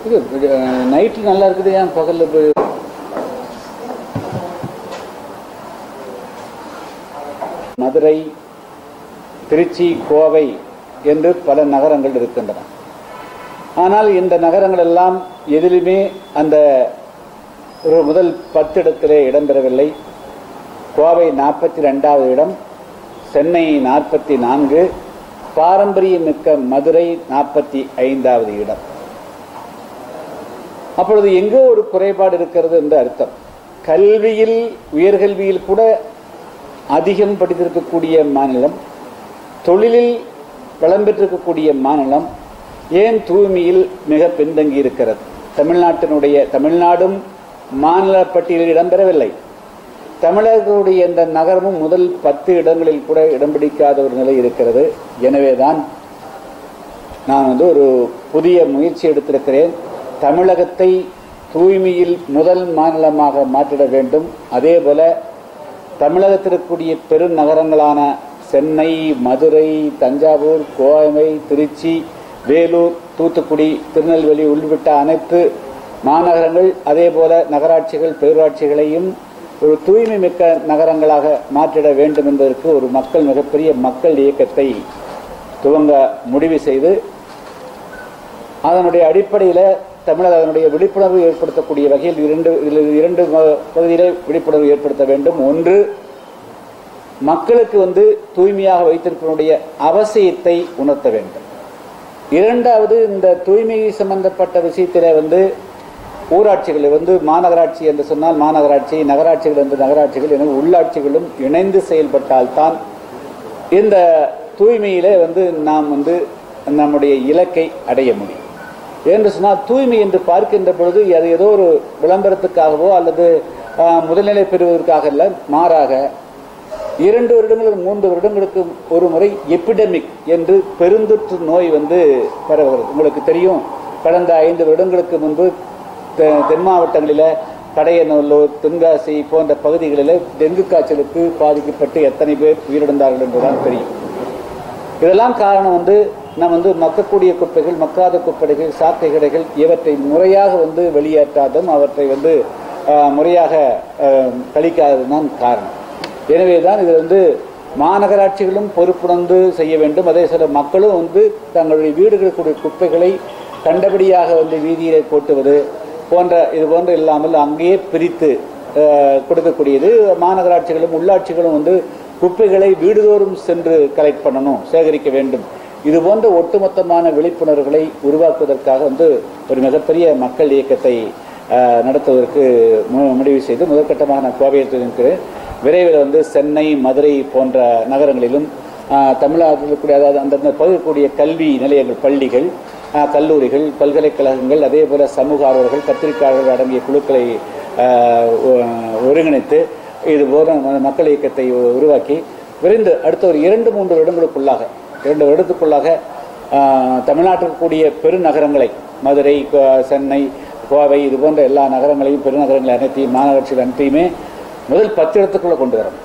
இது நைட்டு நல்லா இருக்குது ஏன் பகல்ல போய் மதுரை திருச்சி கோவை என்று பல நகரங்கள் இருக்கின்றன ஆனால் இந்த நகரங்கள் எல்லாம் எதிலுமே அந்த ஒரு முதல் பத்து இடத்திலே இடம்பெறவில்லை கோவை நாற்பத்தி ரெண்டாவது இடம் சென்னை நாற்பத்தி நான்கு பாரம்பரியமிக்க மதுரை நாற்பத்தி ஐந்தாவது இடம் அப்பொழுது எங்கோ ஒரு குறைபாடு இருக்கிறது என்று அர்த்தம் கல்வியில் உயர்கல்வியில் கூட அதிகம் படித்திருக்கக்கூடிய மாநிலம் தொழிலில் வளம் பெற்றிருக்கக்கூடிய மாநிலம் ஏன் தூய்மையில் மிக பின்தங்கி இருக்கிறது தமிழ்நாட்டினுடைய தமிழ்நாடும் மாநில பட்டியலில் இடம்பெறவில்லை தமிழர்களுடைய இந்த நகரமும் முதல் பத்து இடங்களில் கூட இடம் பிடிக்காத ஒரு நிலை இருக்கிறது எனவேதான் நான் வந்து ஒரு புதிய முயற்சி எடுத்திருக்கிறேன் தமிழகத்தை தூய்மையில் முதல் மாநிலமாக மாற்றிட வேண்டும் அதே போல தமிழகத்திற்குரிய பெருநகரங்களான சென்னை மதுரை தஞ்சாவூர் கோவை திருச்சி வேலூர் தூத்துக்குடி திருநெல்வேலி உள்ளிட்ட அனைத்து மாநகரங்கள் அதே போல நகராட்சிகள் பேரூராட்சிகளையும் ஒரு தூய்மை மிக்க நகரங்களாக மாற்றிட வேண்டும் என்பதற்கு ஒரு மக்கள் மிகப்பெரிய மக்கள் இயக்கத்தை துவங்க முடிவு செய்து அதனுடைய அடிப்படையில் தமிழக அதனுடைய விழிப்புணர்வு ஏற்படுத்தக்கூடிய வகையில் இரண்டு இதில் இரண்டு ம- பகுதியிலே விழிப்புணர்வு ஏற்படுத்த வேண்டும் ஒன்று மக்களுக்கு வந்து தூய்மையாக வைத்திருப்பதனுடைய அவசியத்தை உணர்த்த வேண்டும் இரண்டாவது இந்த தூய்மை சம்பந்தப்பட்ட விஷயத்திலே வந்து ஊராட்சிகள் வந்து மாநகராட்சி என்று சொன்னால் மாநகராட்சி நகராட்சிகள் என்று நகராட்சிகள் என உள்ளாட்சிகளும் இணைந்து செயல்பட்டால்தான் இந்த தூய்மையிலே வந்து நாம் வந்து நம்முடைய இலக்கை அடைய முடியும் என்று சொன்னால் தூய்மை என்று பார்க்கின்ற பொழுது அது ஏதோ ஒரு விளம்பரத்துக்காகவோ அல்லது ஆஹ், முதல்நிலை பெறுவதற்காக அல்ல மாறாக இரண்டு வருடங்கள் மூன்று வருடங்களுக்கு ஒரு முறை எபிடமிக் என்று பெருந்தொற்று நோய் வந்து பரவுகிறது உங்களுக்கு தெரியும் கடந்த ஐந்து வருடங்களுக்கு முன்பு தெ- தென் மாவட்டங்களில் கடையநல்லூர் தென்காசி போன்ற பகுதிகளில் டெங்கு காய்ச்சலுக்கு பாதிக்கப்பட்டு எத்தனை பேர் உயிரிழந்தார்கள் என்பதுதான் தெரியும் இதெல்லாம் காரணம் வந்து நம்ம வந்து மக்கக்கூடிய குப்பைகள் மக்காத குப்பைகள் சாக்கை கடைகள் இவற்றை முறையாக வந்து வெளியேற்றாதும் அவற்றை வந்து ஆஹ், முறையாக ஆஹ், கழிக்காததுதான் காரணம் எனவே தான் இது வந்து மாநகராட்சிகளும் பொறுப்புணர்ந்து செய்ய வேண்டும் அதே சில மக்களும் வந்து தங்களுடைய வீடுகளுக்குரிய குப்பைகளை கண்டபடியாக வந்து வீதியிலே கொட்டுவது போன்ற இது போன்று இல்லாமல் அங்கேயே பிரித்து அஹ், கொடுக்கக்கூடியது மாநகராட்சிகளும் உள்ளாட்சிகளும் வந்து குப்பைகளை வீடுதோறும் சென்று கலெக்ட் பண்ணணும் சேகரிக்க வேண்டும் இது போன்ற ஒட்டுமொத்தமான விழிப்புணர்வுகளை உருவாக்குவதற்காக வந்து ஒரு மிகப்பெரிய மக்கள் இயக்கத்தை அஹ், நடத்துவதற்கு மு- முடிவு செய்து முதற்கட்டமாக நான் கோவையில் இருக்கிறேன் விரைவில் வந்து சென்னை மதுரை போன்ற நகரங்களிலும் ஆஹ், தமிழ்நாட்டில் இருக்கக்கூடிய அதாவது அந்தந்த பகுதிக்கூடிய கல்வி நிலையங்கள் பள்ளிகள் ஆஹ், கல்லூரிகள் பல்கலைக்கழகங்கள் அதே போல சமூக ஆர்வலர்கள் பத்திரிகையாளர்கள் அடங்கிய குழுக்களை ஆஹ், ஒ- ஒருங்கிணைத்து இது போல ம- மக்கள் இயக்கத்தை உ- உருவாக்கி விரைந்து அடுத்த ஒரு இரண்டு மூன்று வருடங்களுக்குள்ளாக இரண்டு வருடத்துக்குள்ளாக ஆஹ், தமிழ்நாட்டில் கூடிய பெருநகரங்களை மதுரை கோ- சென்னை கோவை இது போன்ற எல்லா நகரங்களையும் பெருநகரங்களை அனைத்தையும் மாநகராட்சிகள் அனைத்தையுமே முதல் பத்து இடத்துக்குள்ள கொண்டு வரணும்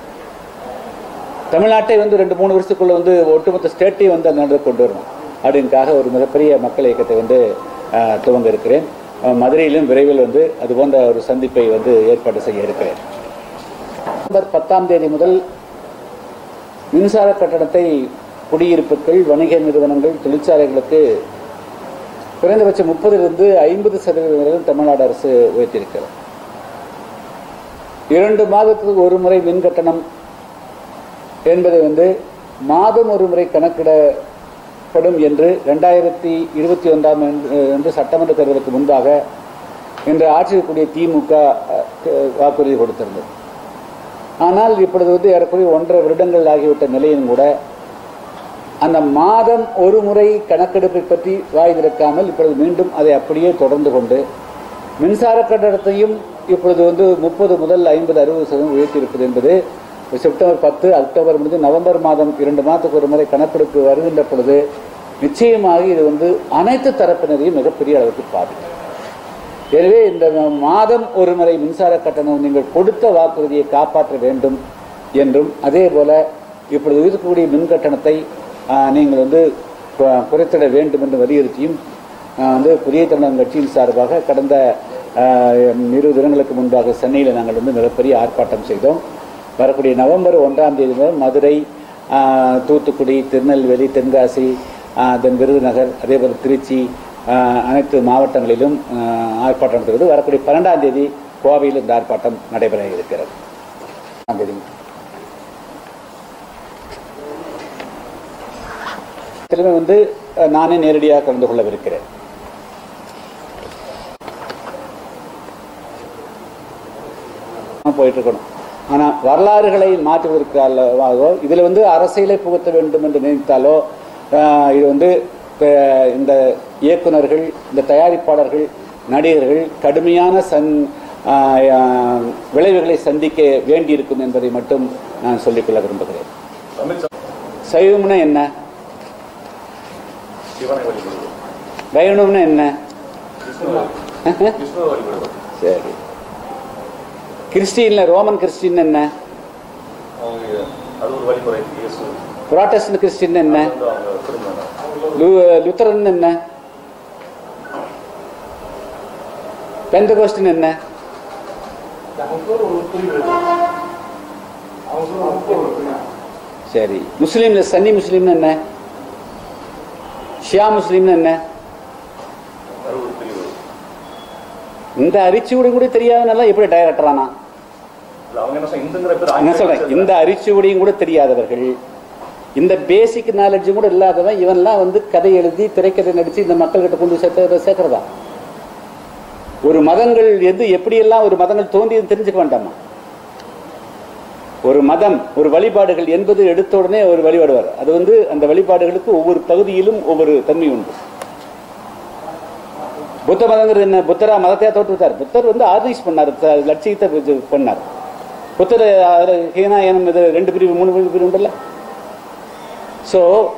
தமிழ்நாட்டை வந்து ரெண்டு மூணு வருஷத்துக்குள்ள வந்து ஒட்டுமொத்த ஸ்டேட்டையும் வந்து அந்த கொண்டு வரணும் அப்படின்காக ஒரு மிகப்பெரிய மக்கள் இயக்கத்தை வந்து ஆஹ், துவங்க இருக்கிறேன் ஆஹ், மதுரையிலும் விரைவில் வந்து அது போன்ற ஒரு சந்திப்பை வந்து ஏற்பாடு செய்ய இருக்கிறேன் நவம்பர் பத்தாம் தேதி முதல் மின்சார கட்டணத்தை குடியிருப்புகள் வணிக நிறுவனங்கள் தொழிற்சாலைகளுக்கு குறைந்தபட்சம் முப்பதிலிருந்து ஐம்பது சதவீதம் வரை தமிழ்நாடு அரசு உயர்த்தியிருக்கிறது இரண்டு மாதத்துக்கு ஒரு முறை மின் கட்டணம் என்பது வந்து மாதம் ஒரு முறை கணக்கிடப்படும் என்று ரெண்டாயிரத்தி இருபத்தி ஒன்றாம் என்று சட்டமன்ற தேர்தலுக்கு முன்பாக இன்று ஆட்சியக்கூடிய திமுக அஹ், வாக்குறுதி கொடுத்திருந்தது ஆனால் இப்பொழுது வந்து ஏறக்குறைய ஒன்றரை வருடங்கள் ஆகிவிட்ட நிலையும் கூட அந்த மாதம் ஒரு முறை கணக்கெடுப்பை பற்றி வாய் திறக்காமல் இப்பொழுது மீண்டும் அதை அப்படியே தொடர்ந்து கொண்டு மின்சார கட்டணத்தையும் இப்பொழுது வந்து முப்பது முதல் ஐம்பது அறுபது சதவீதம் உயர்த்தியிருப்பது என்பது செப்டம்பர் பத்து அக்டோபர் முடிந்து நவம்பர் மாதம் இரண்டு மாதத்துக்கு ஒரு முறை கணக்கெடுப்பு வருகின்ற பொழுது நிச்சயமாக இது வந்து அனைத்து தரப்பினரையும் மிகப்பெரிய அளவுக்கு பாதிக்கும் எனவே இந்த மாதம் ஒரு முறை மின்சார கட்டணம் நீங்கள் கொடுத்த வாக்குறுதியை காப்பாற்ற வேண்டும் என்றும் அதே போல இப்பொழுது இருக்கக்கூடிய மின் கட்டணத்தை ஆ, நீங்கள் வந்து கு- குறைத்திட வேண்டும் என்று வலியுறுத்தியும் நான் வந்து புதிய தமிழகம் கட்சியின் சார்பாக கடந்த ஆஹ், இருபது தினங்களுக்கு முன்பாக சென்னையில் நாங்கள் வந்து மிகப்பெரிய ஆர்ப்பாட்டம் செய்தோம் வரக்கூடிய நவம்பர் ஒன்றாம் தேதி முதல் மதுரை ஆஹ், தூத்துக்குடி திருநெல்வேலி தென்காசி ஆஹ், தென் விருதுநகர் அதேபோல் திருச்சி ஆஹ், அனைத்து மாவட்டங்களிலும் ஆஹ், ஆர்ப்பாட்டம் நடத்துகிறது வரக்கூடிய பன்னெண்டாம் தேதி கோவையில் இந்த ஆர்ப்பாட்டம் நடைபெற இருக்கிறது பன்னெண்டாம் தேதி இதிலுமே வந்து அஹ், நானே நேரடியாக கலந்து கொள்ளவிருக்கிறேன் போயிட்டு இருக்கணும் ஆனா வரலாறுகளை மாற்றுவதற்காகவோ இதுல வந்து அரசியலை புகுத்த வேண்டும் என்று நினைத்தாலோ ஆஹ், இது வந்து அஹ், இந்த இயக்குனர்கள் இந்த தயாரிப்பாளர்கள் நடிகர்கள் கடுமையான சன் ஆஹ், ஆஹ், விளைவுகளை சந்திக்க வேண்டியிருக்கும் என்பதை மட்டும் நான் சொல்லிக்கொள்ள விரும்புகிறேன் சைவம்னா என்ன சிவனை வழிபடுவது வைணவம்னா என்ன விஷ்ணுவை வழிபடுவது சரி கிறிஸ்டின்ல ரோமன் கிறிஸ்டின் என்ன அவங்க அது ஒரு வழிமுறை இயேசு புராட்டஸ்டன் கிறிஸ்டின் என்ன வந்து அவங்க திரும்பினாங்க லு- லுத்தரன் என்ன பெந்தகோஸ்டின் என்ன சரி முஸ்லீம்ல சன்னி முஸ்லீம்னு என்ன ஷியா முஸ்லீம்னு என்ன அது ஒரு பிரிவு இந்த அரிச்சுவடி கூட தெரியாதனால எப்படி டைரக்டரானா இல்ல அவங்க என்ன சொல்றாங்க இந்துங்கிற பேர் என்ன சொல்றேன் இந்த அரிச்சுவடியும் கூட தெரியாதவர்கள் இந்த பேசிக் நாலேஜும் கூட இல்லாதவன் இவன்லாம் வந்து கதை எழுதி திரைக்கதை நடிச்சு இந்த மக்கள்கிட்ட கொண்டு சேர்த்த சேர்க்கிறதா ஒரு மதங்கள் எது எப்படியெல்லாம் ஒரு மதங்கள் தோன்றியது தெரிஞ்சுக்க வேண்டாமா ஒரு மதம் ஒரு வழிபாடுகள் என்பது எடுத்த உடனே ஒரு வழிபாடு வரும் அது வந்து அந்த வழிபாடுகளுக்கு ஒவ்வொரு பகுதியிலும் ஒவ்வொரு தன்மை உண்டு புத்த மதங்கிறது என்ன புத்தரா மதத்தையா தோற்றுவித்தார் புத்தர் வந்து ஆர்கனைஸ் பண்ணார் த- லட்சியத்தை இது பண்ணார் புத்தர் அதுல ஹீனாயனம் இது ரெண்டு பிரிவு மூணு பிரிவு பிரிவு உண்டல்ல ஸோ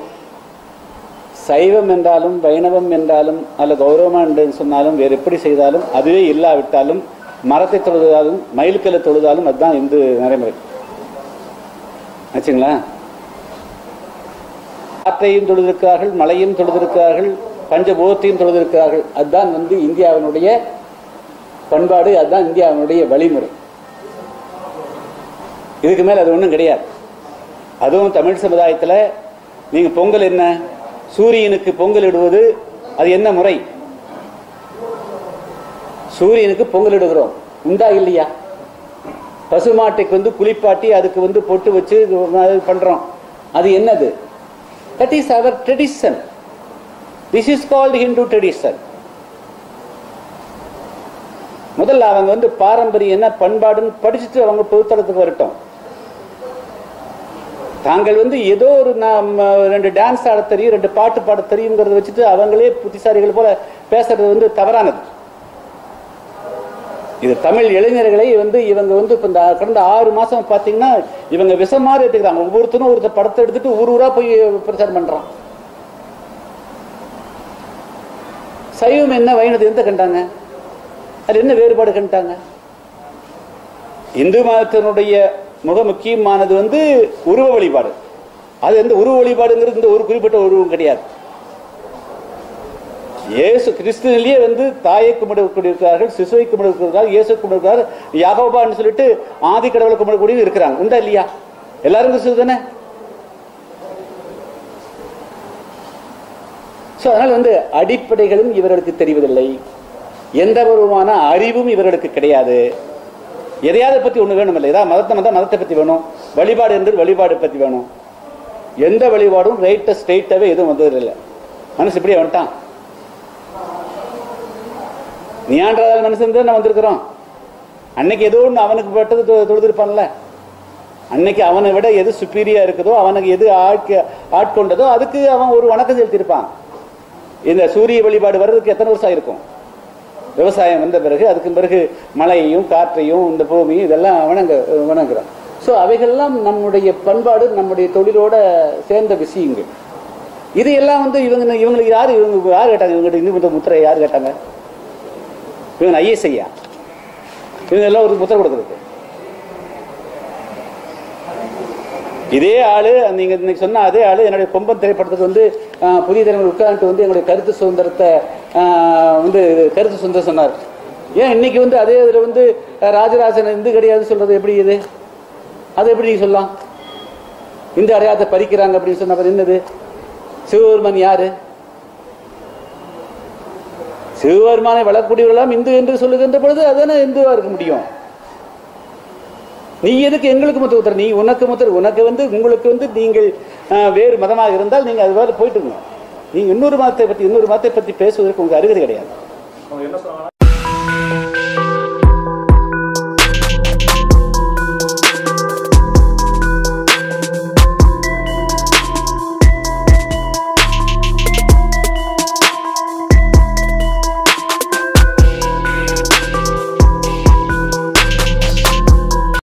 சைவம் என்றாலும் வைணவம் என்றாலும் அல்ல கௌரவம் என்று சொன்னாலும் வேறு எப்படி செய்தாலும் அதுவே இல்லாவிட்டாலும் மரத்தை தொழுதாலும் மயில்கல்லை தொழுதாலும் அதுதான் இந்து நடைமுறை ஆச்சுங்களா காற்றையும் தொழுதிருக்கிறார்கள் மலையும் தொழுதிருக்கிறார்கள் பஞ்சபூதத்தையும் தொழுதிருக்கிறார்கள் அதுதான் வந்து இந்தியாவினுடைய பண்பாடு அதுதான் இந்தியாவினுடைய வழிமுறை இதுக்கு மேல அது ஒன்றும் கிடையாது அதுவும் தமிழ் சமுதாயத்தில் நீங்க பொங்கல் என்ன சூரியனுக்கு பொங்கல் இடுவது அது என்ன முறை சூரியனுக்கு பொங்கல் இடுகிறோம் உண்டா இல்லையா பசுமாட்டுக்கு வந்து குளிப்பாட்டி அதுக்கு வந்து பொட்டு வச்சு அது பண்றோம் அது என்னது that is our tradition this is called Hindu tradition முதல்ல அவங்க வந்து பாரம்பரியம் என்ன பண்பாடுன்னு படிச்சுட்டு அவங்க பொதுத்தளத்துக்கு வரட்டும் தாங்கள் வந்து ஏதோ ஒரு நாம் ரெண்டு டான்ஸ் ஆட தெரியும் ரெண்டு பாட்டு பாட தெரியுங்கிறத வச்சுட்டு அவங்களே புத்திசாலிகள் போல பேசுறது வந்து தவறானது இது தமிழ் இளைஞர்களை வந்து இவங்க வந்து இப்ப இந்த கடந்த ஆறு மாசம் பாத்தீங்கன்னா இவங்க விஷம் மாதிரி எடுத்துக்கிறாங்க ஒவ்வொருத்தரும் ஒருத்தர் படத்தை எடுத்துட்டு ஊர் ஊரா போய் பிரச்சாரம் பண்றான் சைவம் என்ன வைணது எந்த கண்டாங்க அது என்ன வேறுபாடு கண்டாங்க இந்து மதத்தினுடைய மிக முக்கியமானது வந்து உருவ வழிபாடு அது எந்த உருவ வழிபாடுங்கிறது இந்த ஒரு குறிப்பிட்ட உருவம் கிடையாது இயேசு கிறிஸ்துவிலேயே வந்து தாயை கும்பிடக்கூடியிருக்கிறார்கள் சிசுவை கும்பிடக்கூடியிருக்கிறார்கள் இயேசு கும்பிடுக்கிறார் யாகோபான்னு சொல்லிட்டு ஆதி கடவுளை கும்பிடக்கூடிய இருக்கிறாங்க உண்டா இல்லையா எல்லாரும் கிறிஸ்துவ தானே ஸோ அதனால வந்து அடிப்படைகளும் இவர்களுக்கு தெரிவதில்லை எந்த விதமான அறிவும் இவர்களுக்கு கிடையாது எதையாவது பத்தி ஒண்ணு வேணும் இல்லை ஏதாவது மதத்தை வந்தா மதத்தை பத்தி வேணும் வழிபாடு என்பது வழிபாடு பத்தி வேணும் எந்த வழிபாடும் ரைட்ட ஸ்ட்ரெயிட்டாவே எதுவும் வந்தது இல்லை மனசு இப்படியே வந்துட்டான் நீயாண்டாத மனுஷன் தான் வந்திருக்கிறோம் அன்னைக்கு ஏதோ ஒன்று அவனுக்கு பட்டது தொ- தொழுதிருப்பான்ல அன்னைக்கு அவனை விட எது சுப்பீரியா இருக்குதோ அவனுக்கு எது ஆட்க ஆட்கொண்டதோ அதுக்கு அவன் ஒரு வணக்கம் செலுத்தியிருப்பான் இந்த சூரிய வழிபாடு வர்றதுக்கு எத்தனை வருஷம் இருக்கும் விவசாயம் வந்த பிறகு அதுக்கு பிறகு மழையையும் காற்றையும் இந்த பூமியும் இதெல்லாம் வணங்க வணங்குறான் ஸோ அவைகள்லாம் நம்முடைய பண்பாடு நம்முடைய தொழிலோட சேர்ந்த விஷயங்கள் இது எல்லாம் வந்து இவங்க இவங்களுக்கு யாரு இவங்க யார் கேட்டாங்க இவங்ககிட்ட இந்து முத்திரை யார் கேட்டாங்க இவங்க ஐஎஸ் ஐயா இவங்க எல்லாம் ஒரு முத்திரை கொடுக்குறது இதே ஆளு நீங்க இன்னைக்கு சொன்ன அதே ஆளு என்னுடைய கொம்பன் திரைப்படத்துக்கு வந்து ஆஹ், புதிய தலைவர் உட்கார்ந்துட்டு வந்து எங்களுடைய கருத்து சுதந்திரத்தை ஆஹ், வந்து கருத்து சுதந்திரம் சொன்னார் ஏன் இன்னைக்கு வந்து அதே இதுல வந்து அஹ், ராஜராஜன் இந்து கிடையாது சொல்றது எப்படி இது அது எப்படி நீங்க சொல்லலாம் இந்து அடையாளத்தை பறிக்கிறாங்க அப்படின்னு சொன்ன அப்புறம் என்னது சிவபெருமான் யாரு சிவபெருமானை வளரக்கூடியவர்களாம் இந்து என்று சொல்லுகின்ற பொழுது அதானே இந்துவா இருக்க முடியும் நீ எதுக்கு எங்களுக்கு மொத்த உத்தர நீ உனக்கு மொத்த உனக்கு வந்து உங்களுக்கு வந்து நீங்கள் அஹ், வேறு மதமாக இருந்தால் நீங்க அது வேறு போயிட்டு இருங்க நீங்க இன்னொரு மதத்தை பத்தி இன்னொரு மதத்தை பத்தி பேசுவதற்கு உங்களுக்கு அருகதை கிடையாது அவங்க என்ன சொன்னாங்கன்னா